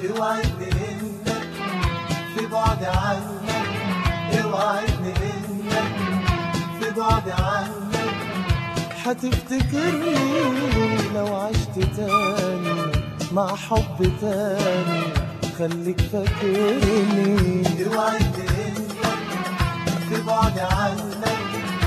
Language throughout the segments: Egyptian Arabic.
اوعدني انك في بعد عنك اوعدني انك في بعد عنك هتفتكرني لو عشت تاني مع حب تاني خليك فاكرني اوعدني انك في بعد عنك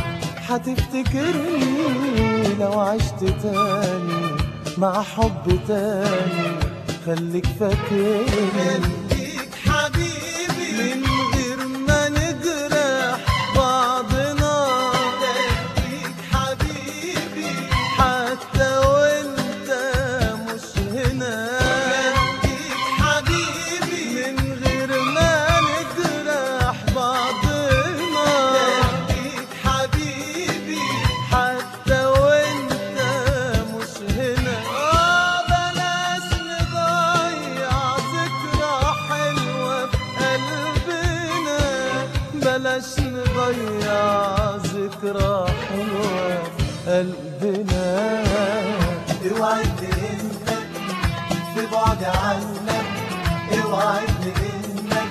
هتفتكرني لو عشت تاني مع حب تاني خليك فاكرني خليك حبيبي من غير ما نجرح بعضنا خليك حبيبي حتى وانت مش هنا خليك حبيبي من غير ما نجرح بعضنا خليك حبيبي حتى وانت مش هنا اه بلاش نضيع ذكرى حلوة في قلبنا بلاش نضيع ذكرى حلوة في قلبنا اوعدني انك في بعد عنك اوعدني انك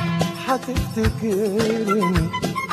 هتفتكرني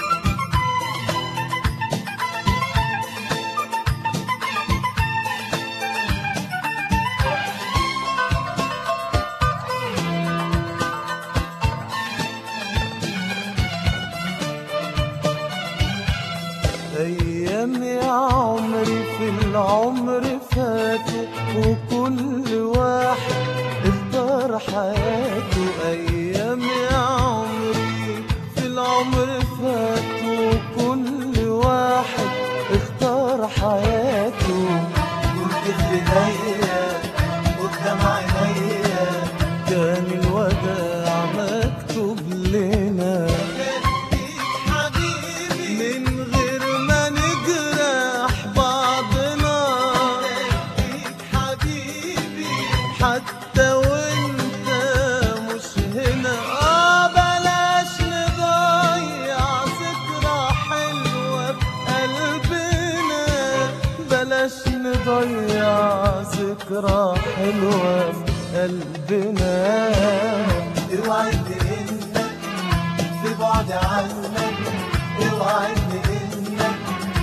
أيام يا عمري في العمر فاتوا وكل واحد اختار حياته أيام يا عمري في العمر فاتوا وكل واحد اختار حياته كنت في ايديا قدام عينيا كان الوداع مكتوب لنا خليك حبيبي من غير ما نجرح بعضنا خليك حبيبي حتى وانت مش هنا اه بلاش نضيع ذكرى حلوة في قلبنا بلاش نضيع ذكرى حلوة في قلبنا اوعدني انك في بعد عنك اوعدني انك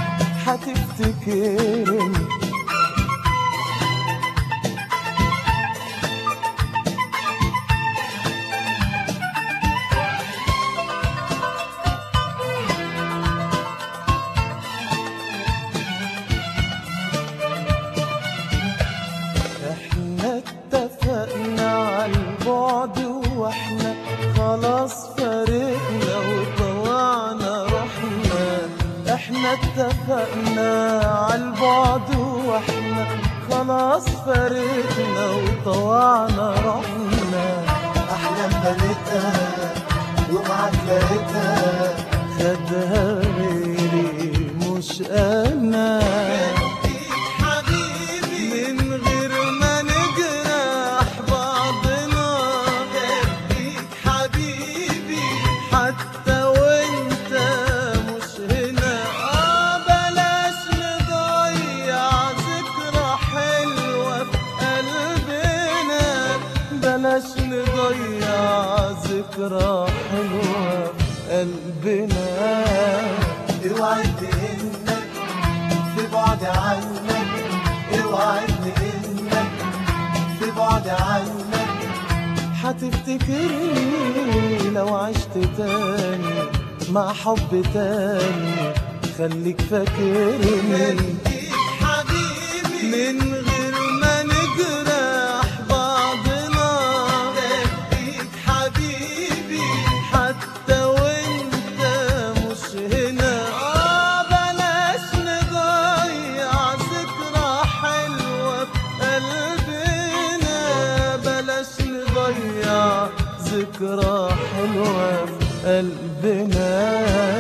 هتفتكرني احنا اتفقنا على البعد واحنا خلاص فارقنا وطلعنا رحنا احنا اتفقنا على البعد واحنا خلاص فارقنا وطلعنا رحنا احلام بنيتها ومعاك لقيتها خدها غيري مش انا خليك حبيبي من غير ما نجرح بعضنا خليك حبيبي حتى وانت مش هنا اه بلاش نضيع ذكرى حلوة في قلبنا بلاش نضيع ذكرى حلوة في قلبنا اوعدني انك في بعد عنك اوعدني انك في بعد عنك هتفتكرني لو عشت تاني مع حب تاني خليك فاكرني خليك حبيبي من غير ما نجرح بعضنا خليك حبيبي حتى وانت مش هنا اه بلاش نضيع ذكرى حلوة في قلبنا بلاش نضيع ذكرى حلوة في قلبنا